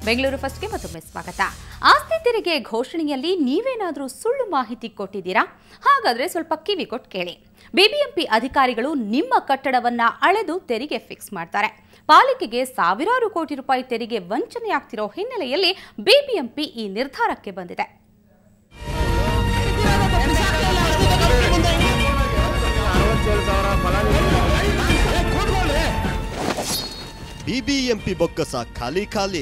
ಬೆಂಗಳೂರು ಫಸ್ಟ್ಗೆ ಮತ್ತೊಮ್ಮೆ ಸ್ವಾಗತ ಆಸ್ತಿ ತೆರಿಗೆ ಘೋಷಣೆಯಲ್ಲಿ ನೀವೇನಾದರೂ ಸುಳ್ಳು ಮಾಹಿತಿ ಕೊಟ್ಟಿದ್ದೀರಾ ಹಾಗಾದ್ರೆ ಸ್ವಲ್ಪ ಕಿವಿ ಕೊಟ್ಟು ಕೇಳಿ ಬಿಬಿಎಂಪಿ ಅಧಿಕಾರಿಗಳು ನಿಮ್ಮ ಕಟ್ಟಡವನ್ನ ಅಳೆದು ತೆರಿಗೆ ಫಿಕ್ಸ್ ಮಾಡ್ತಾರೆ ಪಾಲಿಕೆಗೆ ಸಾವಿರಾರು ಕೋಟಿ ರೂಪಾಯಿ ತೆರಿಗೆ ವಂಚನೆಯಾಗ್ತಿರೋ ಹಿನ್ನೆಲೆಯಲ್ಲಿ ಬಿಬಿಎಂಪಿ ಈ ನಿರ್ಧಾರಕ್ಕೆ ಬಂದಿದೆ ಬಿಬಿಎಂಪಿ ಬೊಕ್ಕಸ ಖಾಲಿ ಖಾಲಿ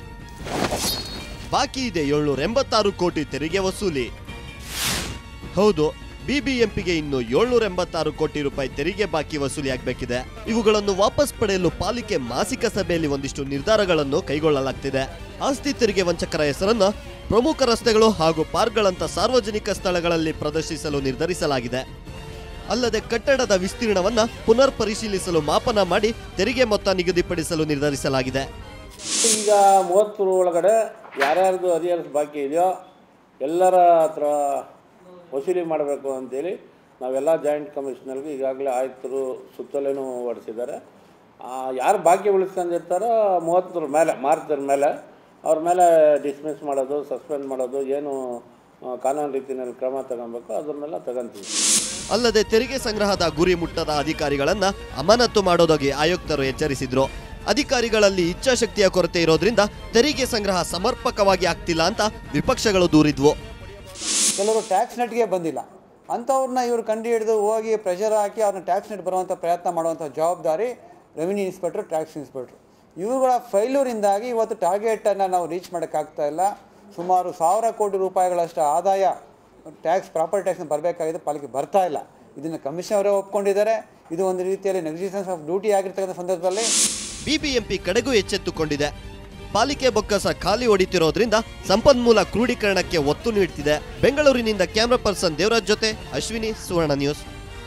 ಬಾಕಿ ಇದೆ ಏಳ್ನೂರ ಎಂಬತ್ತಾರು ಕೋಟಿ ತೆರಿಗೆ ವಸೂಲಿ ಹೌದು ಬಿಬಿಎಂಪಿಗೆ ಇನ್ನು ಏಳ್ನೂರ ಎಂಬತ್ತಾರು ಕೋಟಿ ರೂಪಾಯಿ ತೆರಿಗೆ ಬಾಕಿ ವಸೂಲಿಯಾಗಬೇಕಿದೆ ಇವುಗಳನ್ನು ವಾಪಸ್ ಪಡೆಯಲು ಪಾಲಿಕೆ ಮಾಸಿಕ ಸಭೆಯಲ್ಲಿ ಒಂದಿಷ್ಟು ನಿರ್ಧಾರಗಳನ್ನು ಕೈಗೊಳ್ಳಲಾಗ್ತಿದೆ ಆಸ್ತಿ ತೆರಿಗೆ ವಂಚಕರ ಹೆಸರನ್ನ ಪ್ರಮುಖ ರಸ್ತೆಗಳು ಹಾಗೂ ಪಾರ್ಕ್ಗಳಂತ ಸಾರ್ವಜನಿಕ ಸ್ಥಳಗಳಲ್ಲಿ ಪ್ರದರ್ಶಿಸಲು ನಿರ್ಧರಿಸಲಾಗಿದೆ ಅಲ್ಲದೆ ಕಟ್ಟಡದ ವಿಸ್ತೀರ್ಣವನ್ನ ಪುನರ್ ಪರಿಶೀಲಿಸಲು ಮಾಪನ ಮಾಡಿ ತೆರಿಗೆ ಮೊತ್ತ ನಿಗದಿಪಡಿಸಲು ನಿರ್ಧರಿಸಲಾಗಿದೆ ಈಗ ಮೂವತ್ತರ ಒಳಗಡೆ ಯಾರ್ಯಾರ್ದು ಅರಿಯರ್ಸ್ ಬಾಕಿ ಇದೆಯೋ ಎಲ್ಲರ ಹತ್ರ ವಸೂಲಿ ಮಾಡಬೇಕು ಅಂತೇಳಿ ನಾವೆಲ್ಲ ಜಾಯಿಂಟ್ ಕಮಿಷನರ್ಗೆ ಈಗಾಗಲೇ ಆಯುಕ್ತರು ಸುತ್ತಲೇನೂ ಹೊಡಿಸಿದ್ದಾರೆ ಯಾರು ಬಾಕಿ ಉಳಿಸ್ಕೊಂಡಿರ್ತಾರೋ ಮೂವತ್ತರ ಮೇಲೆ ಮಾರ್ಚರ ಮೇಲೆ ಅವ್ರ ಮೇಲೆ ಡಿಸ್ಮಿಸ್ ಮಾಡೋದು ಸಸ್ಪೆಂಡ್ ಮಾಡೋದು ಏನು ಆ, ಕಾನೂನು ರೀತಿಯಲ್ಲಿ ಕ್ರಮ ತಗೊಬೇಕು ಅದನ್ನೆಲ್ಲ ತಗೊಂತೀವಿ ಅಲ್ಲದೆ ತೆರಿಗೆ ಸಂಗ್ರಹದ ಗುರಿ ಮುಟ್ಟದ ಅಧಿಕಾರಿಗಳನ್ನ ಅಮಾನತು ಮಾಡೋದಾಗಿ ಆಯುಕ್ತರು ಎಚ್ಚರಿಸಿದ್ರು ಅಧಿಕಾರಿಗಳಲ್ಲಿ ಇಚ್ಛಾಶಕ್ತಿಯ ಕೊರತೆ ಇರೋದ್ರಿಂದ ತೆರಿಗೆ ಸಂಗ್ರಹ ಸಮರ್ಪಕವಾಗಿ ಆಗ್ತಿಲ್ಲ ಅಂತ ವಿಪಕ್ಷಗಳು ದೂರಿದ್ವು ಕೆಲವರು ಟ್ಯಾಕ್ಸ್ ನೆಟ್ಗೆ ಬಂದಿಲ್ಲ ಅಂಥವ್ರನ್ನ ಇವರು ಕಂಡು ಹಿಡಿದು ಹೋಗಿ ಪ್ರೆಷರ್ ಹಾಕಿ ಅವ್ರನ್ನ ಟ್ಯಾಕ್ಸ್ ನೆಟ್ ಬರುವಂಥ ಪ್ರಯತ್ನ ಮಾಡುವಂಥ ಜವಾಬ್ದಾರಿ ರೆವಿನ್ಯೂ ಇನ್ಸ್ಪೆಕ್ಟ್ರು ಟ್ಯಾಕ್ಸ್ ಇನ್ಸ್ಪೆಕ್ಟ್ರು ಇವುಗಳ ಫೈಲೂರಿಂದಾಗಿ ಇವತ್ತು ಟಾರ್ಗೆಟನ್ನು ನಾವು ರೀಚ್ ಮಾಡೋಕ್ಕಾಗ್ತಾ ಇಲ್ಲ ಸುಮಾರು ಸಾವಿರ ಕೋಟಿ ರೂಪಾಯಿಗಳಷ್ಟು ಆದಾಯ ಟ್ಯಾಕ್ಸ್ ಪ್ರಾಪರ್ಟಿ ಟ್ಯಾಕ್ಸ್ನ ಬರಬೇಕಾಗಿದೆ ಪಾಲಿಕೆ ಬರ್ತಾ ಇಲ್ಲ ಇದನ್ನು ಕಮಿಷನ್ ಅವರೇ ಒಪ್ಕೊಂಡಿದ್ದಾರೆ ಇದು ಒಂದು ರೀತಿಯಲ್ಲಿ ನೆಗ್ಲಿಜೆನ್ಸ್ ಆಫ್ ಡ್ಯೂಟಿ ಆಗಿರ್ತಕ್ಕಂಥ ಸಂದರ್ಭದಲ್ಲಿ ಬಿಬಿಎಂಪಿ ಕಡೆಗೂ ಎಚ್ಚೆತ್ತುಕೊಂಡಿದೆ ಪಾಲಿಕೆ ಬೊಕ್ಕಸ ಖಾಲಿ ಹೊಡಿತಿರೋದ್ರಿಂದ ಸಂಪನ್ಮೂಲ ಕ್ರೋಢೀಕರಣಕ್ಕೆ ಒತ್ತು ನೀಡ್ತಿದೆ ಬೆಂಗಳೂರಿನಿಂದ ಕ್ಯಾಮ್ರಾ ಪರ್ಸನ್ ದೇವರಾಜ್ ಜೊತೆ ಅಶ್ವಿನಿ ಸುವರ್ಣ ನ್ಯೂಸ್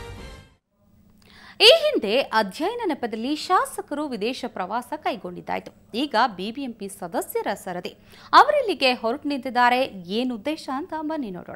ಈ ಹಿಂದೆ ಅಧ್ಯಯನ ನೆಪದಲ್ಲಿ ಶಾಸಕರು ವಿದೇಶ ಪ್ರವಾಸ ಕೈಗೊಂಡಿದ್ದಾಯಿತು ಈಗ ಬಿಬಿಎಂಪಿ ಸದಸ್ಯರ ಸರದಿ ಅವರಿಲ್ಲಿಗೆ ಹೊರಟು ನಿಂತಿದ್ದಾರೆ ಏನು ಉದ್ದೇಶ ಅಂತ ಬನ್ನಿ ನೋಡೋಣ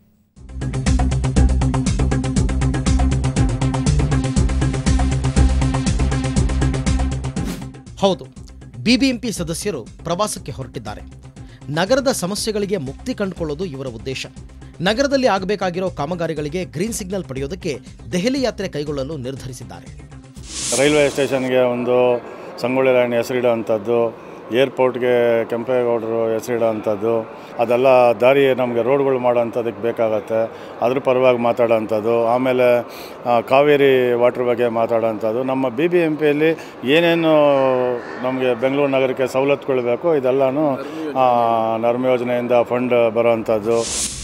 ಹೌದು ಬಿಬಿಎಂಪಿ ಸದಸ್ಯರು ಪ್ರವಾಸಕ್ಕೆ ಹೊರಟಿದ್ದಾರೆ ನಗರದ ಸಮಸ್ಯೆಗಳಿಗೆ ಮುಕ್ತಿ ಕಂಡುಕೊಳ್ಳೋದು ಇವರ ಉದ್ದೇಶ ನಗರದಲ್ಲಿ ಆಗಬೇಕಾಗಿರೋ ಕಾಮಗಾರಿಗಳಿಗೆ ಗ್ರೀನ್ ಸಿಗ್ನಲ್ ಪಡೆಯೋದಕ್ಕೆ ದೆಹಲಿ ಯಾತ್ರೆ ಕೈಗೊಳ್ಳಲು ನಿರ್ಧರಿಸಿದ್ದಾರೆ ರೈಲ್ವೆ ಸ್ಟೇಷನ್ಗೆ ಒಂದು ಸಂಗೊಳ್ಳಿ ರಾಯಣ್ಣ ಹೆಸರಿಡೋವಂಥದ್ದು ಏರ್ಪೋರ್ಟ್ಗೆ ಕೆಂಪೇಗೌಡರು ಹೆಸರಿಡೋವಂಥದ್ದು ಅದೆಲ್ಲ ದಾರಿ ನಮಗೆ ರೋಡ್ಗಳು ಮಾಡೋವಂಥದ್ದಕ್ಕೆ ಬೇಕಾಗತ್ತೆ ಅದ್ರ ಪರವಾಗಿ ಮಾತಾಡೋವಂಥದ್ದು ಆಮೇಲೆ ಆ, ಕಾವೇರಿ ವಾಟ್ರ್ ಬಗ್ಗೆ ಮಾತಾಡೋವಂಥದ್ದು ನಮ್ಮ ಬಿ ಬಿ ಎಂ ಪಿಯಲ್ಲಿ ಏನೇನು ನಮಗೆ ಬೆಂಗಳೂರು ನಗರಕ್ಕೆ ಸವಲತ್ತುಗಳು ಬೇಕು ಇದೆಲ್ಲನೂ ಆ, ನರ್ಮ ಯೋಜನೆಯಿಂದ ಫಂಡ್ ಬರೋವಂಥದ್ದು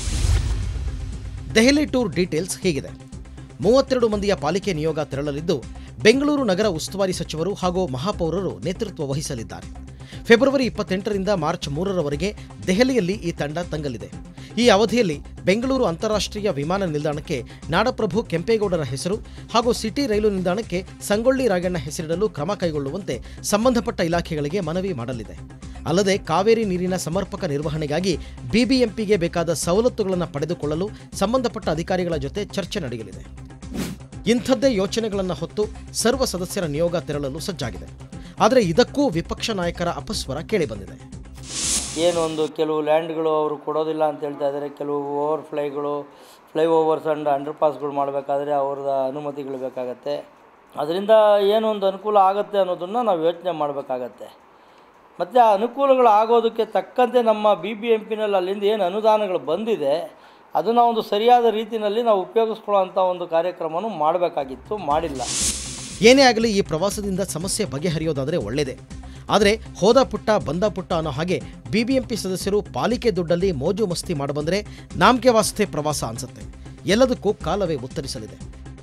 ದೆಹಲಿ ಟೂರ್ ಡೀಟೇಲ್ಸ್ ಹೀಗಿದೆ ಮೂವತ್ತೆರಡು ಮಂದಿಯ ಪಾಲಿಕೆ ನಿಯೋಗ ತೆರಳಲಿದ್ದು ಬೆಂಗಳೂರು ನಗರ ಉಸ್ತುವಾರಿ ಸಚಿವರು ಹಾಗೂ ಮಹಾಪೌರರು ನೇತೃತ್ವ ವಹಿಸಲಿದ್ದಾರೆ ಫೆಬ್ರವರಿ ಇಪ್ಪತ್ತೆಂಟರಿಂದ ಮಾರ್ಚ್ ಮೂರರವರೆಗೆ ದೆಹಲಿಯಲ್ಲಿ ಈ ತಂಡ ತಂಗಲಿದೆ ಈ ಅವಧಿಯಲ್ಲಿ ಬೆಂಗಳೂರು ಅಂತಾರಾಷ್ಟ್ರೀಯ ವಿಮಾನ ನಿಲ್ದಾಣಕ್ಕೆ ನಾಡಪ್ರಭು ಕೆಂಪೇಗೌಡರ ಹೆಸರು ಹಾಗೂ ಸಿಟಿ ರೈಲು ನಿಲ್ದಾಣಕ್ಕೆ ಸಂಗೊಳ್ಳಿ ರಾಯಣ್ಣ ಹೆಸರಿಡಲು ಕ್ರಮ ಕೈಗೊಳ್ಳುವಂತೆ ಸಂಬಂಧಪಟ್ಟ ಇಲಾಖೆಗಳಿಗೆ ಮನವಿ ಮಾಡಲಿದೆ ಅಲ್ಲದೆ ಕಾವೇರಿ ನೀರಿನ ಸಮರ್ಪಕ ನಿರ್ವಹಣೆಗಾಗಿ ಬಿಬಿಎಂಪಿಗೆ ಬೇಕಾದ ಸವಲತ್ತುಗಳನ್ನು ಪಡೆದುಕೊಳ್ಳಲು ಸಂಬಂಧಪಟ್ಟ ಅಧಿಕಾರಿಗಳ ಜೊತೆ ಚರ್ಚೆ ನಡೆಯಲಿದೆ ಇಂಥದ್ದೇ ಯೋಚನೆಗಳನ್ನು ಹೊತ್ತು ಸರ್ವ ಸದಸ್ಯರ ನಿಯೋಗ ತೆರಳಲು ಸಜ್ಜಾಗಿದೆ ಆದರೆ ಇದಕ್ಕೂ ವಿಪಕ್ಷ ನಾಯಕರ ಅಪಸ್ವರ ಕೇಳಿಬಂದಿದೆ ಏನೊಂದು ಕೆಲವು ಲ್ಯಾಂಡ್ಗಳು ಅವರು ಕೊಡೋದಿಲ್ಲ ಅಂತ ಹೇಳ್ತಾ ಇದ್ದಾರೆ ಕೆಲವು ಓವರ್ ಫ್ಲೈಗಳು ಫ್ಲೈ ಓವರ್ಸ್ ಆ್ಯಂಡ್ ಅಂಡರ್ ಪಾಸ್ಗಳು ಮಾಡಬೇಕಾದ್ರೆ ಅವ್ರದ ಅನುಮತಿಗಳು ಬೇಕಾಗತ್ತೆ ಅದರಿಂದ ಏನೊಂದು ಅನುಕೂಲ ಆಗುತ್ತೆ ಅನ್ನೋದನ್ನು ನಾವು ಯೋಚನೆ ಮಾಡಬೇಕಾಗತ್ತೆ ಮತ್ತು ಆ ಅನುಕೂಲಗಳು ಆಗೋದಕ್ಕೆ ತಕ್ಕಂತೆ ನಮ್ಮ ಬಿ ಬಿ ಎಂ ಪಿನಲ್ಲಿ ಅಲ್ಲಿಂದ ಏನು ಅನುದಾನಗಳು ಬಂದಿದೆ ಅದನ್ನು ಒಂದು ಸರಿಯಾದ ರೀತಿಯಲ್ಲಿ ನಾವು ಉಪಯೋಗಿಸ್ಕೊಳ್ಳೋವಂಥ ಒಂದು ಕಾರ್ಯಕ್ರಮವನ್ನು ಮಾಡಬೇಕಾಗಿತ್ತು ಮಾಡಿಲ್ಲ ಏನೇ ಆಗಲಿ ಈ ಪ್ರವಾಸದಿಂದ ಸಮಸ್ಯೆ ಬಗೆಹರಿಯೋದಾದರೆ ಒಳ್ಳೆಯದೇ ಆದರೆ ಹೋದ ಪುಟ್ಟ ಬಂದ ಪುಟ್ಟ ಅನ್ನೋ ಹಾಗೆ ಬಿಬಿಎಂಪಿ ಸದಸ್ಯರು ಪಾಲಿಕೆ ದುಡ್ಡಲ್ಲಿ ಮೋಜು ಮಸ್ತಿ ಮಾಡಬಂದರೆ ನಾಮಕೆ ವಾಸ್ತೆ ಪ್ರವಾಸ ಅನ್ಸುತ್ತೆ ಎಲ್ಲದಕ್ಕೂ ಕಾಲವೇ ಉತ್ತರಿಸಲಿದೆ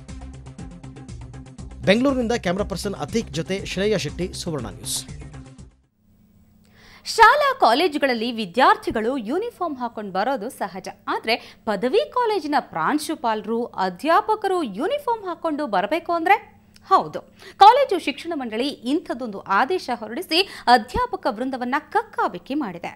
ಬೆಂಗಳೂರಿನಿಂದ ಕ್ಯಾಮ್ರಾ ಪರ್ಸನ್ ಅತೀಕ್ ಜೊತೆ ಶ್ರೇಯಾ ಶೆಟ್ಟಿ ಸುವರ್ಣ ನ್ಯೂಸ್ ಶಾಲಾ ಕಾಲೇಜುಗಳಲ್ಲಿ ವಿದ್ಯಾರ್ಥಿಗಳು ಯೂನಿಫಾರ್ಮ್ ಹಾಕೊಂಡು ಬರೋದು ಸಹಜ ಆದರೆ ಪದವಿ ಕಾಲೇಜಿನ ಪ್ರಾಂಶುಪಾಲರು ಅಧ್ಯಾಪಕರು ಯೂನಿಫಾರ್ಮ್ ಹಾಕೊಂಡು ಬರಬೇಕು ಅಂದರೆ ಹೌದು ಕಾಲೇಜು ಶಿಕ್ಷಣ ಮಂಡಳಿ ಇಂಥದ್ದೊಂದು ಆದೇಶ ಹೊರಡಿಸಿ ಅಧ್ಯಾಪಕ ವೃಂದವನ್ನ ಕಕ್ಕಾಬಿಕ್ಕಿ ಮಾಡಿದೆ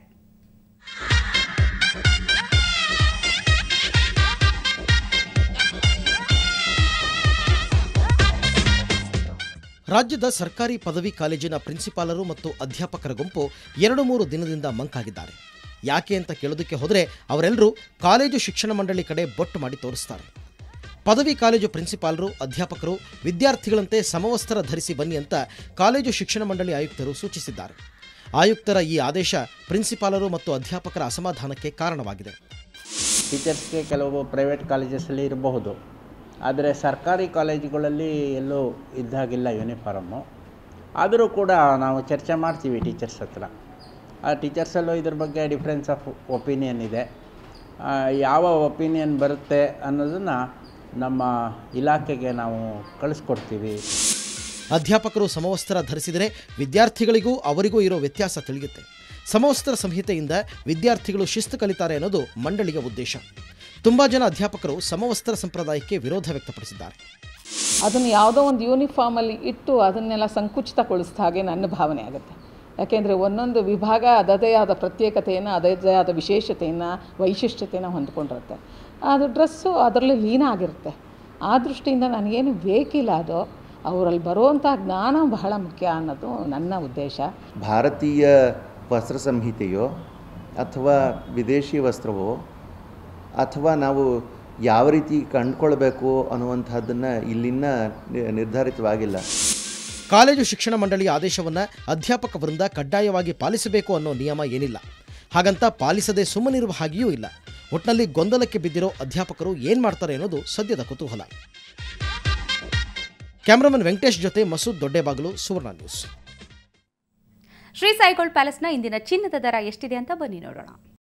ರಾಜ್ಯದ ಸರ್ಕಾರಿ ಪದವಿ ಕಾಲೇಜಿನ ಪ್ರಿನ್ಸಿಪಾಲರು ಮತ್ತು ಅಧ್ಯಾಪಕರ ಗುಂಪು ಎರಡು ಮೂರು ದಿನದಿಂದ ಮಂಕಾಗಿದ್ದಾರೆ ಯಾಕೆ ಅಂತ ಕೇಳೋದಕ್ಕೆ ಹೋದರೆ ಅವರೆಲ್ಲರೂ ಕಾಲೇಜು ಶಿಕ್ಷಣ ಮಂಡಳಿ ಕಡೆ ಬೊಟ್ಟು ಮಾಡಿ ತೋರಿಸ್ತಾರೆ ಪದವಿ ಕಾಲೇಜು ಪ್ರಿನ್ಸಿಪಾಲರು ಅಧ್ಯಾಪಕರು ವಿದ್ಯಾರ್ಥಿಗಳಂತೆ ಸಮವಸ್ತ್ರ ಧರಿಸಿ ಬನ್ನಿ ಅಂತ ಕಾಲೇಜು ಶಿಕ್ಷಣ ಮಂಡಳಿ ಆಯುಕ್ತರು ಸೂಚಿಸಿದ್ದಾರೆ ಆಯುಕ್ತರ ಈ ಆದೇಶ ಪ್ರಿನ್ಸಿಪಾಲರು ಮತ್ತು ಅಧ್ಯಾಪಕರ ಅಸಮಾಧಾನಕ್ಕೆ ಕಾರಣವಾಗಿದೆ ಟೀಚರ್ಸ್ಗೆ ಕೆಲವು ಪ್ರೈವೇಟ್ ಕಾಲೇಜಸಲ್ಲಿ ಇರಬಹುದು ಆದರೆ ಸರ್ಕಾರಿ ಕಾಲೇಜುಗಳಲ್ಲಿ ಎಲ್ಲೂ ಇದ್ದಾಗಿಲ್ಲ ಯೂನಿಫಾರಮ್ಮು ಆದರೂ ಕೂಡ ನಾವು ಚರ್ಚೆ ಮಾಡ್ತೀವಿ ಟೀಚರ್ಸ್ ಹತ್ರ ಆ ಟೀಚರ್ಸಲ್ಲೂ ಇದ್ರ ಬಗ್ಗೆ ಡಿಫ್ರೆನ್ಸ್ ಆಫ್ ಒಪಿನಿಯನ್ ಇದೆ ಆ, ಯಾವ ಒಪಿನಿಯನ್ ಬರುತ್ತೆ ಅನ್ನೋದನ್ನು ನಮ್ಮ ಇಲಾಖೆಗೆ ನಾವು ಕಳಿಸ್ಕೊಡ್ತೀವಿ ಅಧ್ಯಾಪಕರು ಸಮವಸ್ತ್ರ ಧರಿಸಿದರೆ ವಿದ್ಯಾರ್ಥಿಗಳಿಗೂ ಅವರಿಗೂ ಇರೋ ವ್ಯತ್ಯಾಸ ತಿಳಿಯುತ್ತೆ ಸಮವಸ್ತ್ರ ಸಂಹಿತೆಯಿಂದ ವಿದ್ಯಾರ್ಥಿಗಳು ಶಿಸ್ತು ಕಲಿತಾರೆ ಅನ್ನೋದು ಮಂಡಳಿಯ ಉದ್ದೇಶ ತುಂಬಾ ಜನ ಅಧ್ಯಾಪಕರು ಸಮವಸ್ತ್ರ ಸಂಪ್ರದಾಯಕ್ಕೆ ವಿರೋಧ ವ್ಯಕ್ತಪಡಿಸಿದ್ದಾರೆ ಅದನ್ನು ಯಾವುದೋ ಒಂದು ಯೂನಿಫಾರ್ಮಲ್ಲಿ ಇಟ್ಟು ಅದನ್ನೆಲ್ಲ ಸಂಕುಚಿತಗೊಳಿಸಿದ ಹಾಗೆ ನನ್ನ ಭಾವನೆ ಆಗುತ್ತೆ ಯಾಕೆಂದರೆ ಒಂದೊಂದು ವಿಭಾಗ ಅದದೇ ಆದ ಪ್ರತ್ಯೇಕತೆಯನ್ನು ಅದದೇ ಆದ ವಿಶೇಷತೆಯನ್ನು ವೈಶಿಷ್ಟ್ಯತೆಯನ್ನು ಹೊಂದ್ಕೊಂಡಿರುತ್ತೆ ಅದು ಡ್ರೆಸ್ಸು ಅದರಲ್ಲಿ ಲೀನ ಆಗಿರುತ್ತೆ ಆ ದೃಷ್ಟಿಯಿಂದ ನನಗೇನು ಬೇಕಿಲ್ಲ ಅದು ಅವರಲ್ಲಿ ಬರುವಂಥ ಜ್ಞಾನ ಬಹಳ ಮುಖ್ಯ ಅನ್ನೋದು ನನ್ನ ಉದ್ದೇಶ ಭಾರತೀಯ ವಸ್ತ್ರ ಸಂಹಿತೆಯೋ ಅಥವಾ ವಿದೇಶಿ ವಸ್ತ್ರವೋ ಅಥವಾ ನಾವು ಯಾವ ರೀತಿ ಕಂಡುಕೊಳ್ಬೇಕು ಅನ್ನುವಂಥದ್ದನ್ನು ಇಲ್ಲಿನ ನಿ- ನಿರ್ಧಾರಿತವಾಗಿಲ್ಲ ಕಾಲೇಜು ಶಿಕ್ಷಣ ಮಂಡಳಿಯ ಆದೇಶವನ್ನು ಅಧ್ಯಾಪಕ ವೃಂದ ಕಡ್ಡಾಯವಾಗಿ ಪಾಲಿಸಬೇಕು ಅನ್ನೋ ನಿಯಮ ಏನಿಲ್ಲ ಹಾಗಂತ ಪಾಲಿಸದೆ ಸುಮ್ಮನಿರುವ ಹಾಗೆಯೂ ಇಲ್ಲ ಒಟ್ನಲ್ಲಿ ಗೊಂದಲಕ್ಕೆ ಬಿದ್ದಿರೋ ಅಧ್ಯಾಪಕರು ಏನ್ ಮಾಡ್ತಾರೆ ಅನ್ನೋದು ಸದ್ಯದ ಕುತೂಹಲ ಕ್ಯಾಮ್ರಾಮನ್ ವೆಂಕಟೇಶ್ ಜೊತೆ ಮಸೂದ್ ದೊಡ್ಡೇಬಾಗಲು ಸುವರ್ಣ ನ್ಯೂಸ್ ಶ್ರೀ ಸಾಯಿಗೋಲ್ಡ್ ಪ್ಯಾಲೇಸ್ನ ಇಂದಿನ ಚಿನ್ನದ ದರ ಎಷ್ಟಿದೆ ಅಂತ ಬನ್ನಿ ನೋಡೋಣ